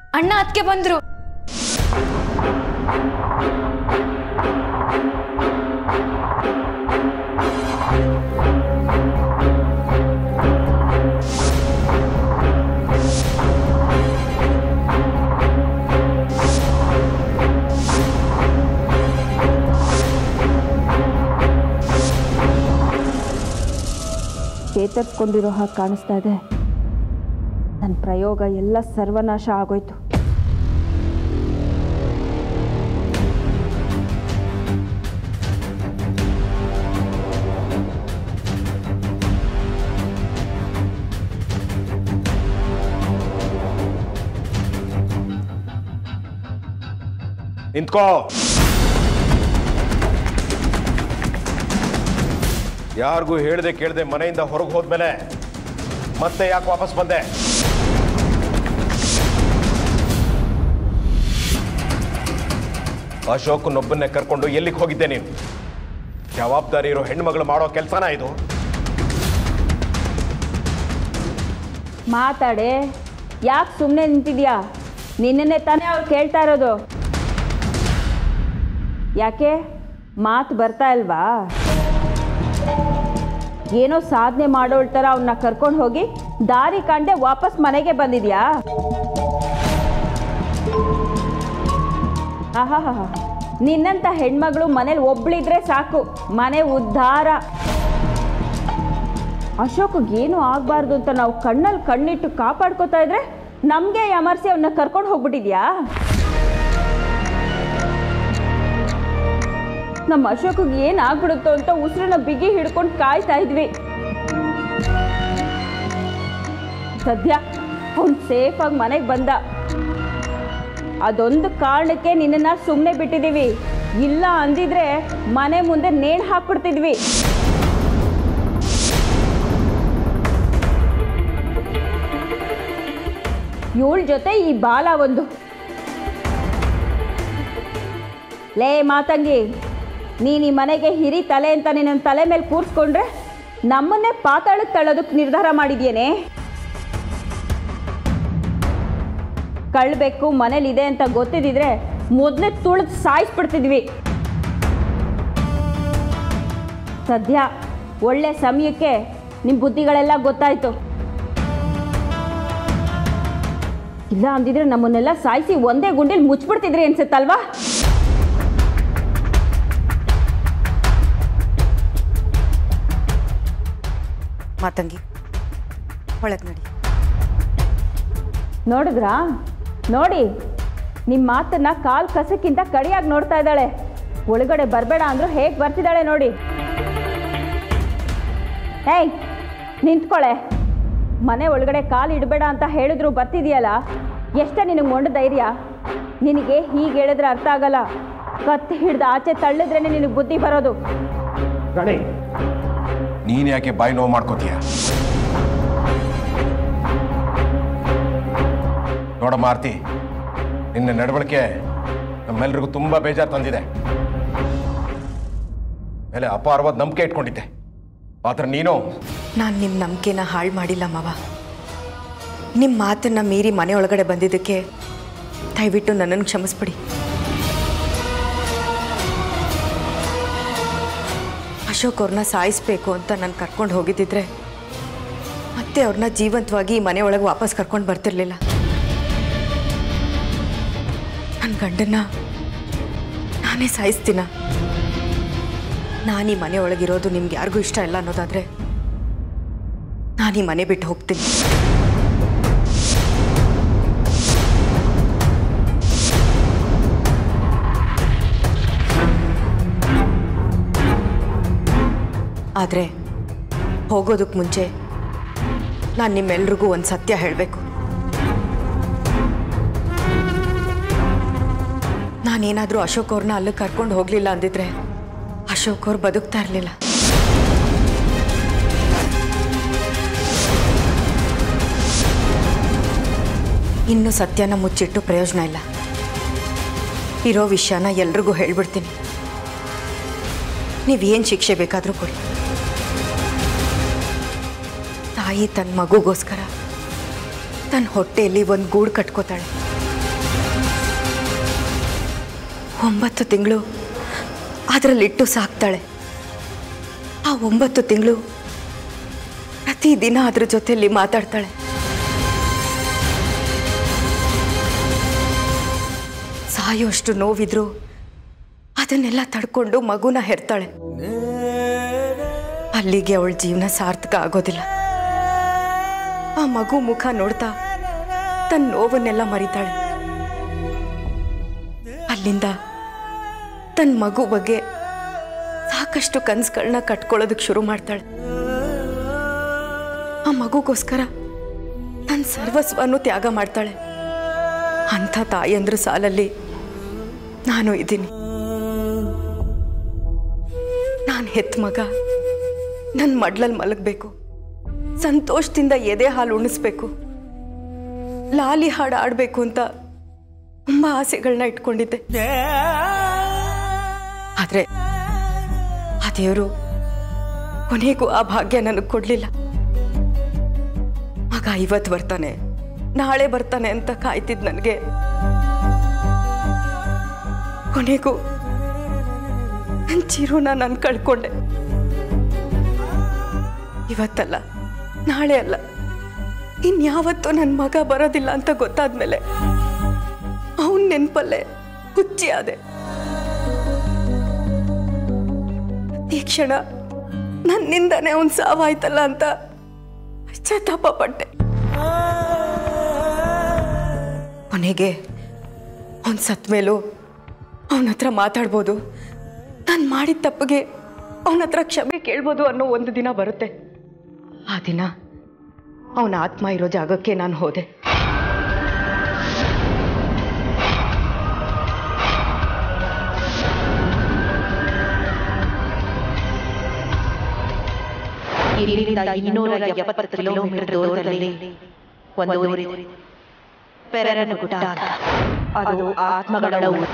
ಅಣ್ಣ ಅದಕ್ಕೆ ಬಂದ್ರು ಚೇತರಿಸ್ಕೊಂಡಿರೋ ಹಾಗೆ ಕಾಣಿಸ್ತಾ ಇದೆ ನನ್ನ ಪ್ರಯೋಗ ಎಲ್ಲ ಸರ್ವನಾಶ ಆಗೋಯ್ತು ನಿಂತ್ಕೋ ಯಾರಿಗೂ ಹೇಳ್ದೆ ಕೇಳ್ದೆ ಮನೆಯಿಂದ ಹೊರಗೆ ಹೋದ್ಮೇಲೆ ಮತ್ತೆ ಯಾಕೆ ವಾಪಸ್ ಬಂದೆ ಅಶೋಕ್ನೊಬ್ಬನ್ನೇ ಕರ್ಕೊಂಡು ಎಲ್ಲಿಗೆ ಹೋಗಿದ್ದೆ ನೀನು ಜವಾಬ್ದಾರಿ ಇರೋ ಹೆಣ್ಮಗಳು ಮಾಡೋ ಕೆಲಸನ ಇದು ಮಾತಾಡೆ ಯಾಕೆ ಸುಮ್ಮನೆ ನಿಂತಿದ್ಯಾ ನಿನ್ನನ್ನೇ ತಾನೇ ಅವ್ರು ಕೇಳ್ತಾ ಇರೋದು ಯಾಕೆ ಮಾತು ಬರ್ತಾ ಇಲ್ವಾ ಏನೋ ಸಾಧನೆ ಮಾಡೋಳ್ ಥರ ಅವನ್ನ ಕರ್ಕೊಂಡು ಹೋಗಿ ದಾರಿ ಕಾಣ್ದೆ ವಾಪಸ್ ಮನೆಗೆ ಬಂದಿದ್ಯಾ ಆಹಾಹಾ ನಿನ್ನಂಥ ಹೆಣ್ಮಗಳು ಮನೇಲಿ ಒಬ್ಳಿದ್ರೆ ಸಾಕು ಮನೆ ಉದ್ಧಾರ ಅಶೋಕ್ಗೆ ಏನು ಆಗಬಾರ್ದು ಅಂತ ನಾವು ಕಣ್ಣಲ್ಲಿ ಕಣ್ಣಿಟ್ಟು ಕಾಪಾಡ್ಕೋತಾ ಇದ್ರೆ ನಮಗೆ ಯಮರ್ಸಿ ಅವನ್ನ ಕರ್ಕೊಂಡು ಹೋಗ್ಬಿಟ್ಟಿದ್ಯಾ ನಮ್ಮ ಅಶೋಕ್ಗೆ ಏನು ಆಗ್ಬಿಡುತ್ತೋ ಅಂತ ಉಸಿರನ್ನ ಬಿಗಿ ಹಿಡ್ಕೊಂಡು ಕಾಯ್ತಾ ಇದ್ವಿ ಸದ್ಯ ಅವ್ನು ಸೇಫಾಗಿ ಮನೆಗೆ ಬಂದ ಅದೊಂದು ಕಾರಣಕ್ಕೆ ನಿನ್ನನ್ನು ಸುಮ್ಮನೆ ಬಿಟ್ಟಿದ್ದೀವಿ ಇಲ್ಲ ಅಂದಿದ್ರೆ ಮನೆ ಮುಂದೆ ನೇಣು ಹಾಕ್ಬಿಡ್ತಿದ್ವಿ ಇವಳ ಜೊತೆ ಈ ಬಾಲ ಒಂದು ಲೇ ಮಾತಂಗಿ ನೀನು ಈ ಮನೆಗೆ ಹಿರಿ ತಲೆ ಅಂತ ನಿನ್ನ ತಲೆ ಮೇಲೆ ಕೂರಿಸ್ಕೊಂಡ್ರೆ ನಮ್ಮನ್ನೇ ಪಾತಾಳಕ್ಕೆ ತಳ್ಳೋದಕ್ಕೆ ನಿರ್ಧಾರ ಮಾಡಿದ್ಯೇನೆ ಕಳ್ಬೇಕು ಮನೇಲಿದೆ ಅಂತ ಗೊತ್ತಿದ್ದಿದ್ರೆ ಮೊದಲೇ ತುಳಿದು ಸಾಯಿಸ್ಬಿಡ್ತಿದ್ವಿ ಸದ್ಯ ಒಳ್ಳೆ ಸಮಯಕ್ಕೆ ನಿಮ್ಮ ಬುದ್ಧಿಗಳೆಲ್ಲ ಗೊತ್ತಾಯ್ತು ಇಲ್ಲ ಅಂದಿದ್ರೆ ನಮ್ಮನ್ನೆಲ್ಲ ಸಾಯಿಸಿ ಒಂದೇ ಗುಂಡಿಲಿ ಮುಚ್ಚಿಬಿಡ್ತಿದ್ರಿ ಅನ್ಸುತ್ತಲ್ವಾ ಮಾತಂಗಿ ಒಳಗೆ ನಡಿ ನೋಡಿದ್ರಾ ನೋಡಿ ನಿಮ್ಮ ಮಾತನ್ನ ಕಾಲ್ ಕಸಕ್ಕಿಂತ ಕಡಿಯಾಗಿ ನೋಡ್ತಾ ಇದ್ದಾಳೆ ಒಳಗಡೆ ಬರಬೇಡ ಅಂದ್ರು ಹೇಗೆ ಬರ್ತಿದ್ದಾಳೆ ನೋಡಿ ಏಯ್ ನಿಂತ್ಕೊಳೆ ಮನೆ ಒಳಗಡೆ ಕಾಲು ಇಡಬೇಡ ಅಂತ ಹೇಳಿದ್ರು ಬರ್ತಿದೆಯಲ್ಲ ಎಷ್ಟ ನಿನಗೆ ಮೊಂಡು ಧೈರ್ಯ ನಿನಗೆ ಹೀಗೆ ಹೇಳಿದ್ರೆ ಅರ್ಥ ಆಗಲ್ಲ ಕತ್ತಿ ಹಿಡ್ದು ಆಚೆ ತಳ್ಳಿದ್ರೇನೆ ನಿನಗೆ ಬುದ್ಧಿ ಬರೋದು ಗಣಿ ನೀನ್ ಯಾಕೆ ಬಾಯಿ ನೋವು ಮಾಡ್ಕೋತೀಯ ನೋಡಮ್ಮ ಆರ್ತಿ ನಿನ್ನ ನಡವಳಿಕೆ ನಮ್ಮೆಲ್ರಿಗೂ ತುಂಬಾ ಬೇಜಾರು ತಂದಿದೆ ಮೇಲೆ ಅಪಾರವಾದ ನಂಬಿಕೆ ಇಟ್ಕೊಂಡಿದ್ದೆ ಆದ್ರೆ ನೀನು ನಾನು ನಿಮ್ಮ ನಂಬಿಕೆನ ಹಾಳು ಮಾಡಿಲ್ಲ ಮಾವ ನಿಮ್ಮ ಮಾತನ್ನ ಮೀರಿ ಮನೆ ಒಳಗಡೆ ಬಂದಿದ್ದಕ್ಕೆ ದಯವಿಟ್ಟು ನನ್ನನ್ನು ಕ್ಷಮಿಸ್ಬಿಡಿ ಅಶೋಕ್ ಅವ್ರನ್ನ ಸಾಯಿಸ್ಬೇಕು ಅಂತ ನಾನು ಕರ್ಕೊಂಡು ಹೋಗಿದ್ದಿದ್ರೆ ಮತ್ತೆ ಅವ್ರನ್ನ ಜೀವಂತವಾಗಿ ಈ ಮನೆ ಒಳಗೆ ವಾಪಸ್ ಕರ್ಕೊಂಡು ಬರ್ತಿರ್ಲಿಲ್ಲ ನನ್ನ ಗಂಡನ್ನ ನಾನೇ ಸಾಯಿಸ್ತೀನ ನಾನು ಈ ಮನೆ ಒಳಗಿರೋದು ನಿಮ್ಗೆ ಯಾರಿಗೂ ಇಷ್ಟ ಇಲ್ಲ ಅನ್ನೋದಾದ್ರೆ ನಾನು ಈ ಮನೆ ಬಿಟ್ಟು ಹೋಗ್ತೀನಿ ಆದರೆ ಹೋಗೋದಕ್ಕೆ ಮುಂಚೆ ನಾನು ನಿಮ್ಮೆಲ್ರಿಗೂ ಒಂದು ಸತ್ಯ ಹೇಳಬೇಕು ನಾನೇನಾದರೂ ಅಶೋಕ್ ಅವ್ರನ್ನ ಅಲ್ಲಿ ಕರ್ಕೊಂಡು ಹೋಗಲಿಲ್ಲ ಅಂದಿದ್ರೆ ಅಶೋಕ್ ಅವ್ರು ಬದುಕ್ತಾ ಇರಲಿಲ್ಲ ಇನ್ನು ಸತ್ಯನ ಮುಚ್ಚಿಟ್ಟು ಪ್ರಯೋಜನ ಇಲ್ಲ ಇರೋ ವಿಷಯನ ಎಲ್ರಿಗೂ ಹೇಳ್ಬಿಡ್ತೀನಿ ನೀವೇನು ಶಿಕ್ಷೆ ಬೇಕಾದರೂ ಕೊಡಿ ತಾಯಿ ತನ್ನ ಮಗುಗೋಸ್ಕರ ತನ್ನ ಹೊಟ್ಟೆಯಲ್ಲಿ ಒಂದು ಗೂಡು ಕಟ್ಕೋತಾಳೆ ಒಂಬತ್ತು ತಿಂಗಳು ಅದರಲ್ಲಿಟ್ಟು ಸಾಕ್ತಾಳೆ ಆ ಒಂಬತ್ತು ತಿಂಗಳು ಪ್ರತಿದಿನ ಅದ್ರ ಜೊತೆಯಲ್ಲಿ ಮಾತಾಡ್ತಾಳೆ ಸಾಯೋಷ್ಟು ನೋವಿದ್ರು ಅದನ್ನೆಲ್ಲ ತಡ್ಕೊಂಡು ಮಗುನ ಹೆರ್ತಾಳೆ ಅಲ್ಲಿಗೆ ಅವಳ ಜೀವನ ಸಾರ್ಥಕ ಆಗೋದಿಲ್ಲ ಆ ಮಗು ಮುಖ ನೋಡ್ತಾ ತನ್ನ ನೋವನ್ನೆಲ್ಲ ಮರಿತಾಳೆ ಅಲ್ಲಿಂದ ತನ್ನ ಮಗು ಬಗ್ಗೆ ಸಾಕಷ್ಟು ಕನಸುಗಳನ್ನ ಕಟ್ಕೊಳ್ಳೋದಕ್ಕೆ ಶುರು ಮಾಡ್ತಾಳೆ ಆ ಮಗುಗೋಸ್ಕರ ತನ್ನ ಸರ್ವಸ್ವನು ತ್ಯಾಗ ಮಾಡ್ತಾಳೆ ಅಂಥ ತಾಯಿಯಂದ್ರ ಸಾಲಲ್ಲಿ ನಾನು ಇದ್ದೀನಿ ನಾನು ಹೆತ್ತ ಮಗ ನನ್ನ ಮಡ್ಲಲ್ಲಿ ಮಲಗಬೇಕು ಸಂತೋಷದಿಂದ ಎದೆ ಹಾಲು ಉಣಿಸ್ಬೇಕು ಲಾಲಿ ಹಾಡು ಆಡಬೇಕು ಅಂತ ತುಂಬ ಆಸೆಗಳನ್ನ ಇಟ್ಕೊಂಡಿದ್ದೆ ಆದರೆ ಆ ದೇವರು ಕೊನೆಗೂ ಆ ಭಾಗ್ಯ ನನಗೆ ಕೊಡಲಿಲ್ಲ ಮಗ ಇವತ್ತು ಬರ್ತಾನೆ ನಾಳೆ ಬರ್ತಾನೆ ಅಂತ ಕಾಯ್ತಿದ್ ನನಗೆ ಕೊನೆಗೂ ನನ್ನ ಚಿರುನ ನಾನು ಕಳ್ಕೊಂಡೆ ಇವತ್ತಲ್ಲ ನಾಳೆ ಅಲ್ಲ ಇನ್ಯಾವತ್ತೂ ನನ್ನ ಮಗ ಬರೋದಿಲ್ಲ ಅಂತ ಗೊತ್ತಾದ್ಮೇಲೆ ಅವನ ನೆನಪಲ್ಲೇ ಹುಚ್ಚಿ ಆದೆ ಈ ಕ್ಷಣ ನನ್ನಿಂದನೇ ಅವನ್ ಸಾವಾಯ್ತಲ್ಲ ಅಂತ ಪಶ್ಚಾತ್ತಾಪ ಪಟ್ಟೆ ಕೊನೆಗೆ ಅವನ್ ಸತ್ ಮೇಲೂ ಅವನ ಹತ್ರ ಮಾತಾಡ್ಬೋದು ನಾನು ಮಾಡಿದ ತಪ್ಪಿಗೆ ಅವನ ಹತ್ರ ಕ್ಷಮೆ ಕೇಳ್ಬೋದು ಅನ್ನೋ ಒಂದು ದಿನ ಬರುತ್ತೆ ಆ ದಿನ ಅವನ ಆತ್ಮ ಇರೋ ಜಾಗಕ್ಕೆ ನಾನು ಹೋದೆ ಇಲ್ಲಿಂದ ಇನ್ನೂರ ಎಪ್ಪತ್ತು ಕಿಲೋಮೀಟರ್ ದೂರದಲ್ಲಿ ಒಂದು ಊರಿದೆ ಪೆರನಗುಡ್ಡ ಅಂತ. ಅದು ಆತ್ಮಗಳ ಊರು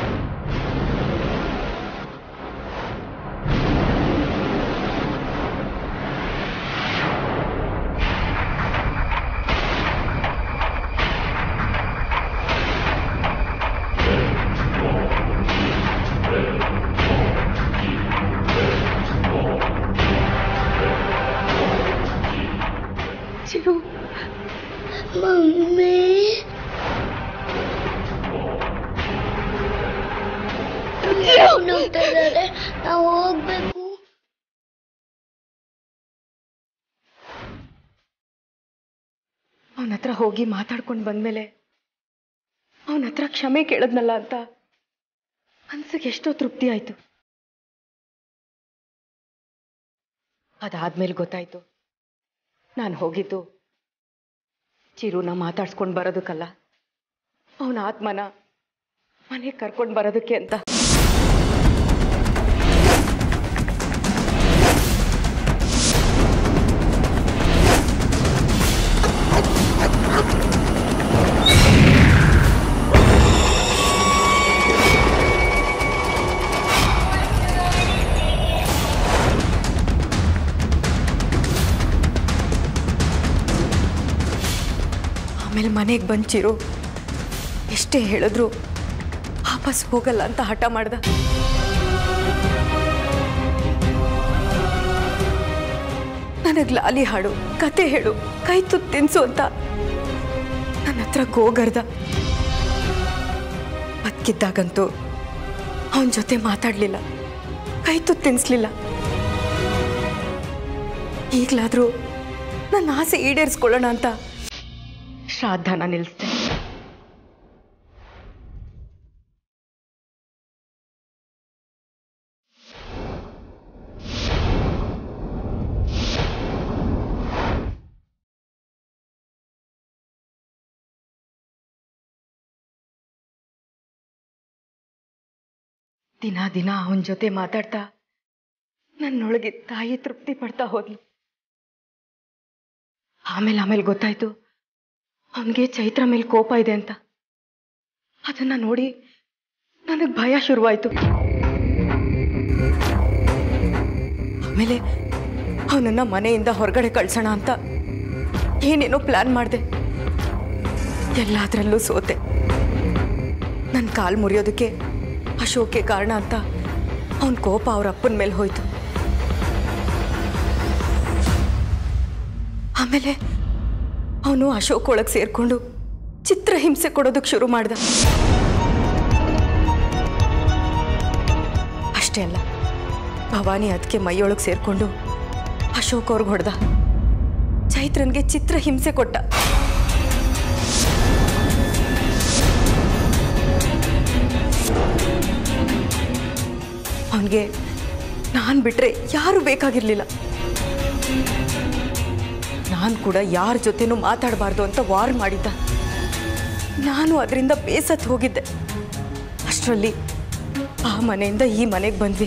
ಮಮ್ಮಿ ಹೋಗ್ತಾ ಇದ್ದಾರೆ ನಾವು ಹೋಗ್ಬೇಕು ಅವನ ಹತ್ರ ಹೋಗಿ ಮಾತಾಡ್ಕೊಂಡು ಬಂದ್ಮೇಲೆ ಅವನ ಹತ್ರ ಕ್ಷಮೆ ಕೇಳದ್ನಲ್ಲ ಅಂತ ಮನ್ಸಿಗೆ ಎಷ್ಟೋ ತೃಪ್ತಿ ಆಯ್ತು ಅದಾದ್ಮೇಲೆ ಗೊತ್ತಾಯ್ತು ನಾನು ಹೋಗಿದ್ದು ಚಿರುನ ಮಾತಾಡ್ಸ್ಕೊಂಡು ಬರೋದಕ್ಕಲ್ಲ ಅವನ ಆತ್ಮನ ಮನೆಗೆ ಕರ್ಕೊಂಡು ಬರೋದಕ್ಕೆ ಅಂತ ಆಮೇಲೆ ಮನೆಗೆ ಬಂಚಿರು ಎಷ್ಟೇ ಹೇಳಿದ್ರು ವಾಪಸ್ ಹೋಗಲ್ಲ ಅಂತ ಹಠ ಮಾಡ್ದ ನನಗೆ ಲಾಲಿ ಹಾಡು ಕತೆ ಹೇಳು ಕೈ ತುತ್ತು ತಿನ್ಸು ಅಂತ ನನ್ನ ಹತ್ರ ಗೋಗರ್ದ ಬದುಕಿದ್ದಾಗಂತೂ ಅವನ ಜೊತೆ ಮಾತಾಡಲಿಲ್ಲ ಕೈ ತುತ್ತು ತಿನ್ಸ್ಲಿಲ್ಲ ಈಗಲಾದರೂ ನನ್ನ ಆಸೆ ಈಡೇರಿಸ್ಕೊಳ್ಳೋಣ ಅಂತ ಶ್ರಾದ್ದನ ನಿಲ್ಲಿಸ್ದೆ ದಿನ ದಿನ ಅವನ ಜೊತೆ ಮಾತಾಡ್ತಾ ನನ್ನೊಳಗೆ ತಾಯಿ ತೃಪ್ತಿ ಪಡ್ತಾ ಹೋದ್ಲು ಆಮೇಲೆ ಆಮೇಲೆ ಗೊತ್ತಾಯ್ತು ಅವನಿಗೆ ಚೈತ್ರ ಮೇಲೆ ಕೋಪ ಇದೆ ಅಂತ ಅದನ್ನ ನೋಡಿ ನನಗೆ ಭಯ ಶುರುವಾಯ್ತು ಆಮೇಲೆ ಅವನನ್ನ ಮನೆಯಿಂದ ಹೊರಗಡೆ ಕಳ್ಸೋಣ ಅಂತ ಏನೇನೋ ಪ್ಲಾನ್ ಮಾಡಿದೆ ಎಲ್ಲದರಲ್ಲೂ ಸೋತೆ ನನ್ನ ಕಾಲು ಮುರಿಯೋದಕ್ಕೆ ಅಶೋಕ್ಗೆ ಕಾರಣ ಅಂತ ಅವನ ಕೋಪ ಅವ್ರ ಅಪ್ಪನ ಮೇಲೆ ಹೋಯ್ತು ಆಮೇಲೆ ಅವನು ಅಶೋಕ್ ಒಳಗೆ ಸೇರಿಕೊಂಡು ಚಿತ್ರಹಿಂಸೆ ಕೊಡೋದಕ್ಕೆ ಶುರು ಮಾಡ್ದ ಅಷ್ಟೇ ಅಲ್ಲ ಭವಾನಿ ಅದಕ್ಕೆ ಮೈಯೊಳಗೆ ಸೇರಿಕೊಂಡು ಅಶೋಕ್ ಅವ್ರಿಗೆ ಹೊಡೆದ ಚೈತ್ರನ್ಗೆ ಚಿತ್ರಹಿಂಸೆ ಕೊಟ್ಟ ಅವನಿಗೆ ನಾನು ಬಿಟ್ರೆ ಯಾರು ಬೇಕಾಗಿರ್ಲಿಲ್ಲ ನಾನು ಕೂಡ ಯಾರ ಜೊತೆನೂ ಮಾತಾಡಬಾರ್ದು ಅಂತ ವಾರ್ ಮಾಡಿದ್ದ ನಾನು ಅದರಿಂದ ಬೇಸತ್ತು ಹೋಗಿದ್ದೆ ಅಷ್ಟರಲ್ಲಿ ಆ ಮನೆಯಿಂದ ಈ ಮನೆಗೆ ಬಂದ್ವಿ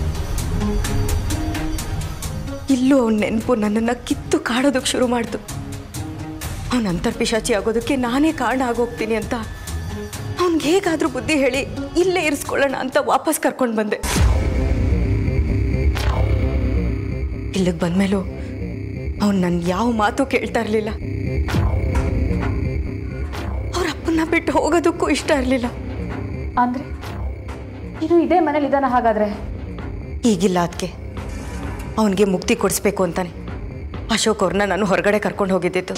ಇಲ್ಲೂ ಅವನ ನೆನಪು ನನ್ನನ್ನು ಕಿತ್ತು ಕಾಡೋದಕ್ಕೆ ಶುರು ಮಾಡ್ತು ಅವನ ಅಂತರ್ಪಿಶಾಚಿ ಆಗೋದಕ್ಕೆ ನಾನೇ ಕಾರಣ ಆಗೋಗ್ತೀನಿ ಅಂತ ಅವನಿಗೆ ಹೇಗಾದರೂ ಬುದ್ಧಿ ಹೇಳಿ ಇಲ್ಲೇ ಇರಿಸ್ಕೊಳ್ಳೋಣ ಅಂತ ವಾಪಸ್ ಕರ್ಕೊಂಡು ಬಂದೆ ಇಲ್ಲಿಗೆ ಬಂದ್ಮೇಲೂ ಅವನು ನನ್ನ ಯಾವ ಮಾತು ಕೇಳ್ತಾ ಇರಲಿಲ್ಲ ಅವ್ರ ಅಪ್ಪನ್ನ ಬಿಟ್ಟು ಹೋಗೋದಕ್ಕೂ ಇಷ್ಟ ಇರಲಿಲ್ಲ ಅಂದ್ರೆ ಇದು ಇದೇ ಮನೇಲಿ ಇದ್ದಾನ ಹಾಗಾದ್ರೆ ಈಗಿಲ್ಲ ಅದಕ್ಕೆ ಅವನಿಗೆ ಮುಕ್ತಿ ಕೊಡಿಸ್ಬೇಕು ಅಂತಾನೆ ಅಶೋಕ್ ಅವ್ರನ್ನ ನಾನು ಹೊರಗಡೆ ಕರ್ಕೊಂಡು ಹೋಗಿದ್ದಿತ್ತು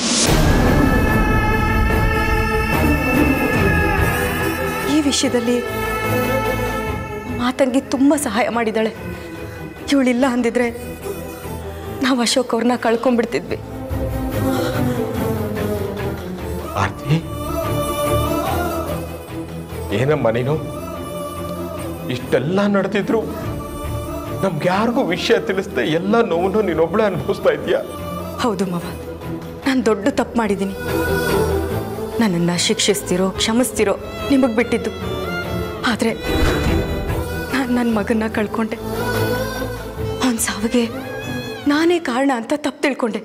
ಈ ವಿಷಯದಲ್ಲಿ ಮಾತಂಗಿ ತುಂಬ ಸಹಾಯ ಮಾಡಿದ್ದಾಳೆ ಇವಳಿಲ್ಲ ಅಂದಿದ್ರೆ ನಾವು ಅಶೋಕ್ ಅವ್ರನ್ನ ಕಳ್ಕೊಂಡ್ಬಿಡ್ತಿದ್ವಿ ಆರ್ತಿ ಏನಮ್ಮ ನೀನು ಇಷ್ಟೆಲ್ಲ ನಡೆದಿದ್ರು ನಮ್ಗೆ ಯಾರಿಗೂ ವಿಷಯ ತಿಳಿಸ್ದೆ ಎಲ್ಲ ನೋವನ್ನು ನೀನೊಬ್ಳೆ ಅನುಭವಿಸ್ತಾ ಇದೀಯಾ ಹೌದು ಮಾವ ನಾನು ದೊಡ್ಡ ತಪ್ಪು ಮಾಡಿದ್ದೀನಿ ನನ್ನನ್ನು ಶಿಕ್ಷಿಸ್ತಿರೋ ಕ್ಷಮಿಸ್ತಿರೋ ನಿಮಗೆ ಬಿಟ್ಟಿದ್ದು ಆದರೆ ನಾನು ನನ್ನ ಮಗನ್ನ ಕಳ್ಕೊಂಡೆ ಅವನ ಸಾವಿಗೆ ನಾನೇ ಕಾರಣ ಅಂತ ತಪ್ಪು ತಿಳ್ಕೊಂಡೆ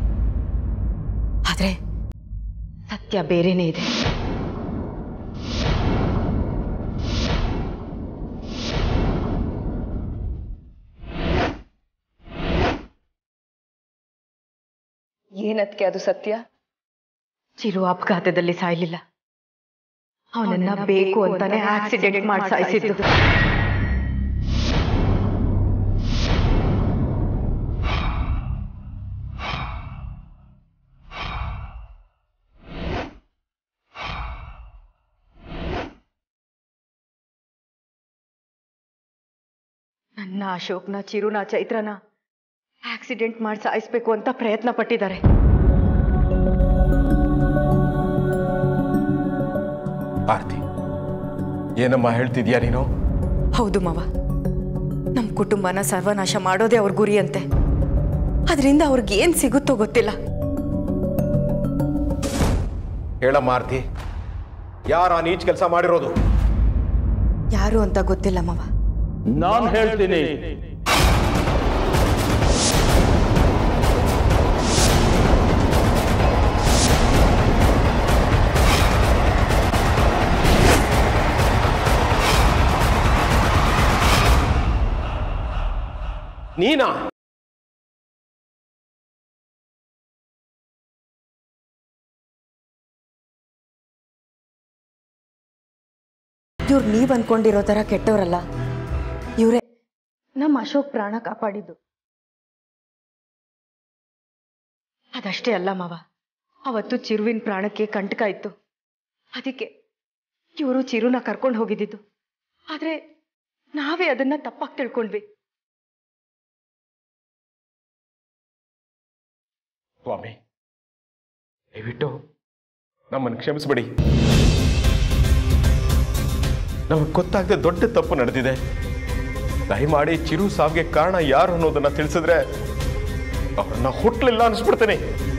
ಆದರೆ ಸತ್ಯ ಬೇರೆನೇ ಇದೆ ಏನದಕ್ಕೆ ಅದು ಸತ್ಯ ಚಿರು ಅಪಘಾತದಲ್ಲಿ ಸಾಯ್ಲಿಲ್ಲ ಅವನನ್ನ ಬೇಕು ಅಂತಾನೆ ಆಕ್ಸಿಡೆಂಟ್ ಮಾಡಿ ಸಾಯಿಸಿದ್ದು ನನ್ನ ಅಶೋಕ್ನ ಚಿರುನ ಚೈತ್ರನ ಆಕ್ಸಿಡೆಂಟ್ ಮಾಡಿ ಸಾಯಿಸ್ಬೇಕು ಅಂತ ಪ್ರಯತ್ನ ಪಟ್ಟಿದ್ದಾರೆ ಆರ್ತಿ ಏನಮ್ಮ ಹೇಳ್ತಿದ್ಯಾ ನೀನು ಹೌದು ಮಾವ ನಮ್ಮ ಕುಟುಂಬನ ಸರ್ವನಾಶ ಮಾಡೋದೇ ಅವ್ರ ಗುರಿ ಅಂತೆ ಅದರಿಂದ ಅವ್ರಿಗೆ ಏನು ಸಿಗುತ್ತೋ ಗೊತ್ತಿಲ್ಲ ಹೇಳಮ್ಮ ಆರ್ತಿ ಯಾರ ಆ ನೀಚ್ ಕೆಲಸ ಮಾಡಿರೋದು ಯಾರು ಅಂತ ಗೊತ್ತಿಲ್ಲ ಮಾವ ನಾನ್ ಹೇಳ್ತೀನಿ ನೀನಾ ಇವ್ರು ನೀವ್ ಅನ್ಕೊಂಡಿರೋ ಥರ ಕೆಟ್ಟವರಲ್ಲ ಇವರೇ ನಮ್ಮ ಅಶೋಕ್ ಪ್ರಾಣ ಕಾಪಾಡಿದ್ದು ಅದಷ್ಟೇ ಅಲ್ಲ ಮಾವ ಅವತ್ತು ಚಿರುವಿನ ಪ್ರಾಣಕ್ಕೆ ಕಂಟಕ ಇತ್ತು ಅದಕ್ಕೆ ಇವರು ಚಿರುನ ಕರ್ಕೊಂಡು ಹೋಗಿದ್ದಿದ್ದು ಆದ್ರೆ ನಾವೇ ಅದನ್ನ ತಪ್ಪಾಗಿ ತಿಳ್ಕೊಂಡ್ವಿ ಸ್ವಾಮಿ ದಯವಿಟ್ಟು ನಮ್ಮನ್ನು ಕ್ಷಮಿಸ್ಬಿಡಿ ನಮಗೆ ಗೊತ್ತಾಗದೆ ದೊಡ್ಡ ತಪ್ಪು ನಡೆದಿದೆ ದಯಮಾಡಿ ಚಿರು ಸಾವಿಗೆ ಕಾರಣ ಯಾರು ಅನ್ನೋದನ್ನ ತಿಳಿಸಿದ್ರೆ ಅವ್ರನ್ನ ಹುಟ್ಲಿಲ್ಲ ಅನ್ಸ್ಬಿಡ್ತೇನೆ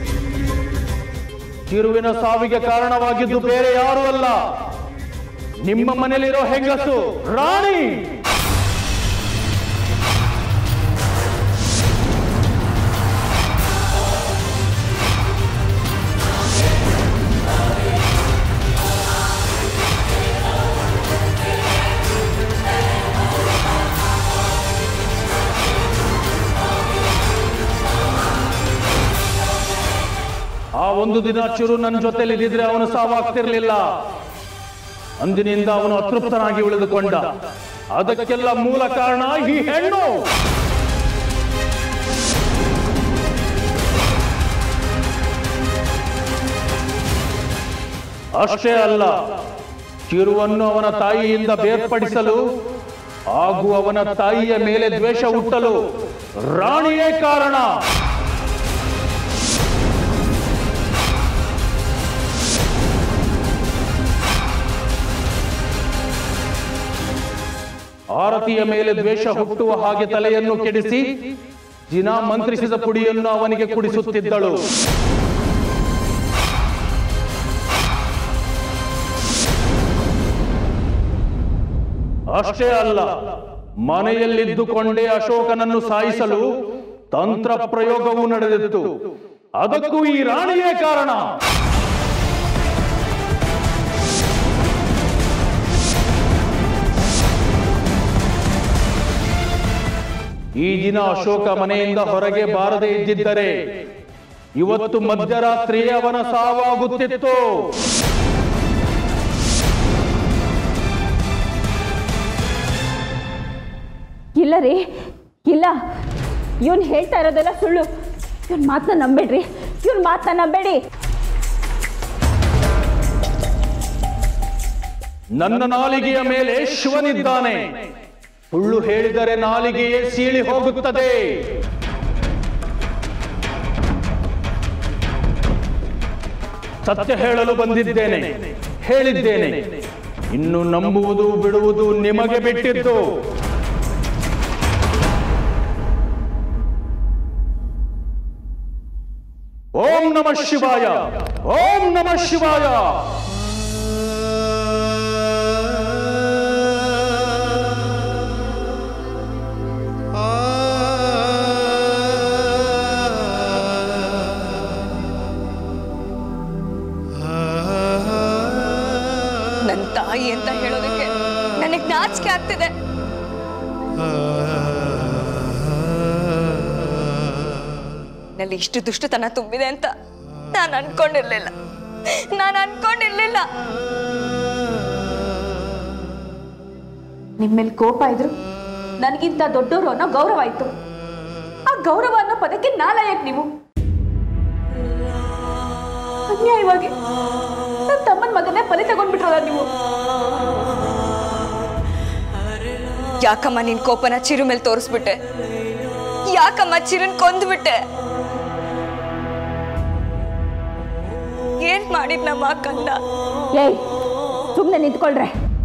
ತಿರುವಿನ ಸಾವಿಗೆ ಕಾರಣವಾಗಿದ್ದು ಬೇರೆ ಯಾರೂ ಅಲ್ಲ ನಿಮ್ಮ ಮನೇಲಿರೋ ಹೆಂಗಸು ರಾಣಿ ಆ ಒಂದು ದಿನ ಚಿರು ನನ್ನ ಜೊತೆಲಿ ಇದ್ದಿದ್ರೆ ಅವನು ಸಾವಾಗ್ತಿರ್ಲಿಲ್ಲ ಅಂದಿನಿಂದ ಅವನು ಅತೃಪ್ತನಾಗಿ ಉಳಿದುಕೊಂಡ ಅದಕ್ಕೆಲ್ಲ ಮೂಲ ಕಾರಣ ಈ ಹೆಣ್ಣು ಅಷ್ಟೇ ಅಲ್ಲ ಚಿರುವನ್ನು ಅವನ ತಾಯಿಯಿಂದ ಬೇರ್ಪಡಿಸಲು ಹಾಗೂ ಅವನ ತಾಯಿಯ ಮೇಲೆ ದ್ವೇಷ ಹುಟ್ಟಲು ರಾಣಿಯೇ ಕಾರಣ ಆರತಿಯ ಮೇಲೆ ದ್ವೇಷ ಹುಟ್ಟುವ ಹಾಗೆ ತಲೆಯನ್ನು ಕೆಡಿಸಿ ದಿನ ಮಂತ್ರಿಸಿದ ಪುಡಿಯನ್ನು ಅವನಿಗೆ ಕುಡಿಸುತ್ತಿದ್ದಳು ಅಷ್ಟೇ ಅಲ್ಲ ಮನೆಯಲ್ಲಿದ್ದುಕೊಂಡೇ ಅಶೋಕನನ್ನು ಸಾಯಿಸಲು ತಂತ್ರ ಪ್ರಯೋಗವೂ ನಡೆದಿತ್ತು ಅದಕ್ಕೂ ಈ ರಾಣಿಯೇ ಕಾರಣ ಈ ದಿನ ಅಶೋಕ ಮನೆಯಿಂದ ಹೊರಗೆ ಬಾರದೆ ಇದ್ದಿದ್ದರೆ ಇವತ್ತು ಮಧ್ಯರಾತ್ರಿ ಅವನ ಸಾವಾಗುತ್ತಿತ್ತು ಇಲ್ಲ ರೀ ಇಲ್ಲ ಇವನು ಹೇಳ್ತಾ ಇರೋದೆಲ್ಲ ಸುಳ್ಳು ಇವನ್ ಮಾತನ್ನ ನಂಬೇಡ್ರಿ ಇವನ್ ಮಾತನ್ನ ನಂಬೇಡಿ ನನ್ನ ನಾಲಿಗೆಯ ಮೇಲೆ ಶಿವನಿದ್ದಾನೆ ಸುಳ್ಳು ಹೇಳಿದರೆ ನಾಲಿಗೆಯೇ ಸೀಳಿ ಹೋಗುತ್ತದೆ ಸತ್ಯ ಹೇಳಲು ಬಂದಿದ್ದೇನೆ ಹೇಳಿದ್ದೇನೆ ಇನ್ನು ನಂಬುವುದು ಬಿಡುವುದು ನಿಮಗೆ ಬಿಟ್ಟಿದ್ದು ಓಂ ನಮಃ ಶಿವಾಯ ಓಂ ನಮಃ ಶಿವಾಯ ನನ್ನ ತಾಯಿ ಅಂತ ಹೇಳೋದಕ್ಕೆ ನನಗೆ ನಾಚಿಕೆ ಆಗ್ತಿದೆ ನಲ್ಲಿ ಇಷ್ಟು ದುಷ್ಟತನ ತುಂಬಿದೆ ಅಂತ ನಾನು ಅನ್ಕೊಂಡಿರ್ಲಿಲ್ಲ ನಾನು ಅನ್ಕೊಂಡಿರ್ಲಿಲ್ಲ ನಿಮ್ಮೇಲೆ ಕೋಪ ಇದ್ರು ನನಗಿಂತ ದೊಡ್ಡವರು ಅನ್ನೋ ಗೌರವ ಆಯ್ತು ಆ ಗೌರವ ಅನ್ನೋ ಪದಕ್ಕೆ ನಾಲಾಯಕ್ ನೀವು ಅನ್ಯಾಯವಾಗಿ ನನ್ನ ತಮ್ಮನ ಮಗನೇ ಬಲಿ ತಗೊಂಡ್ಬಿಟ್ರಲ್ಲ ನೀವು ಯಾಕಮ್ಮ ನಿನ್ ಕೋಪನ ಚಿರು ಮೇಲೆ ತೋರಿಸ್ಬಿಟ್ಟೆ ಯಾಕಮ್ಮ ಚಿರನ್ ಕೊಂದ್ಬಿಟ್ಟೆ ಏನ್ ಮಾಡಿದ್ ನಮ್ಮ ಕಂದ ಏಯ್ ಸುಮ್ಮನೆ ನಿಂತ್ಕೊಳ್ರೆ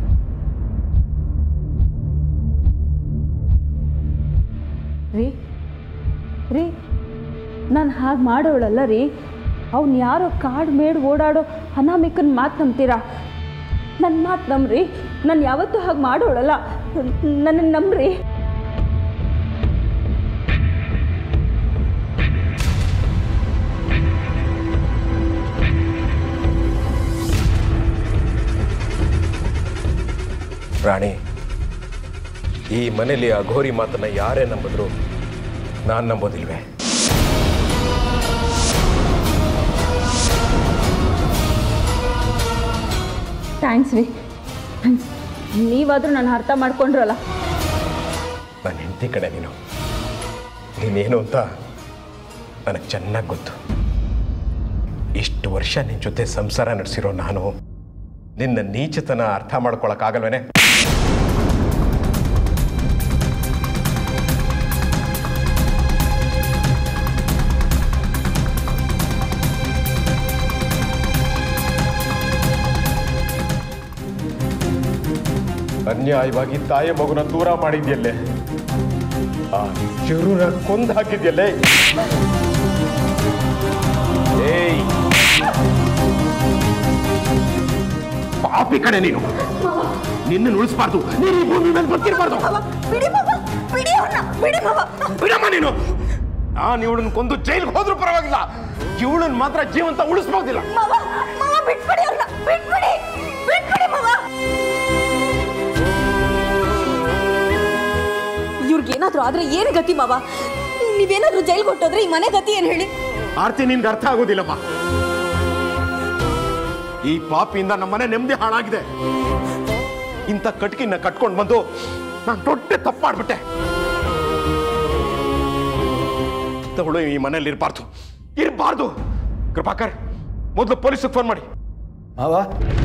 ರೀ ರೀ ನಾನು ಹಾಗೆ ಮಾಡೋಳಲ್ಲ ರೀ ಅವ್ನು ಯಾರೋ ಕಾಡು ಮೇಡ್ ಓಡಾಡೋ ಅನಾಮಿಕನ ಮಾತು ನಂಬ್ತೀರಾ ನನ್ನ ಮಾತು ನಂಬ್ರಿ ನಾನು ಯಾವತ್ತೂ ಹಾಗೆ ಮಾಡೋಳಲ್ಲ ನನ್ನನ್ನು ನಂಬ್ರಿ ರಾಣಿ ಈ ಮನೇಲಿ ಅಘೋರಿ ಮಾತನ್ನ ಯಾರೇ ನಂಬಿದ್ರು ನಾನು ನಂಬೋದಿಲ್ವೇ ಥ್ಯಾಂಕ್ಸ್ ರೀ ಥ್ಯಾಂಕ್ಸ್ ನೀವಾದರೂ ನಾನು ಅರ್ಥ ಮಾಡ್ಕೊಂಡ್ರಲ್ಲ ನನ್ನ ಹೆಂಡತಿ ಕಡೆ ನೀನು ನೀನೇನು ಅಂತ ನನಗೆ ಚೆನ್ನಾಗಿ ಗೊತ್ತು ಇಷ್ಟು ವರ್ಷ ನಿನ್ನ ಜೊತೆ ಸಂಸಾರ ನಡೆಸಿರೋ ನಾನು ನಿನ್ನ ನೀಚತನ ಅರ್ಥ ಮಾಡ್ಕೊಳಕ್ಕಾಗಲ್ವೇನೆ ಅನ್ಯಾಯವಾಗಿ ತಾಯಿ ಮಗುನ ದೂರ ಮಾಡಿದ್ಯಲ್ಲೇ ಆ ಚಿರುನ ಕೊಂದು ಹಾಕಿದ್ಯಲ್ಲೇ ಏಯ್ ಪಾಪಿ ಕಡೆ ನೀನು ನಿನ್ನ ಉಳಿಸ್ಬಾರ್ದು ನೀನು ಈ ಭೂಮಿ ಮೇಲೆ ಬರ್ತಿರ್ಬಾರ್ದು ಬಿಡಮ್ಮ ನೀನು ನಾನು ಇವಳನ್ನ ಕೊಂದು ಜೈಲ್ಗೆ ಹೋದ್ರೂ ಪರವಾಗಿಲ್ಲ ಇವಳನ್ನ ಮಾತ್ರ ಜೀವಂತ ಉಳಿಸ್ಬೋದಿಲ್ಲ ಇವ್ರಿಗೇನಾದ್ರೂ ಆದ್ರೆ ಏನು ಗತಿ ಮಾವ ನೀವೇನಾದ್ರೂ ಜೈಲ್ ಕೊಟ್ಟೋದ್ರೆ ಈ ಮನೆ ಗತಿ ಏನ್ ಹೇಳಿ ಆರ್ತಿ ನಿನ್ಗೆ ಅರ್ಥ ಆಗೋದಿಲ್ಲಮ್ಮ ಈ ಪಾಪಿಯಿಂದ ನಮ್ಮನೆ ನೆಮ್ಮದಿ ಹಾಳಾಗಿದೆ ಇಂಥ ಕಟ್ಕಿನ ಕಟ್ಕೊಂಡು ಬಂದು ನಾನು ದೊಡ್ಡ ತಪ್ಪು ಮಾಡ್ಬಿಟ್ಟೆ ತಗೊಳ್ಳು ಈ ಮನೇಲಿ ಇರಬಾರ್ದು ಇರಬಾರ್ದು ಕೃಪಾಕರ್ ಮೊದಲು ಪೊಲೀಸಿಗೆ ಫೋನ್ ಮಾಡಿ ಮಾವ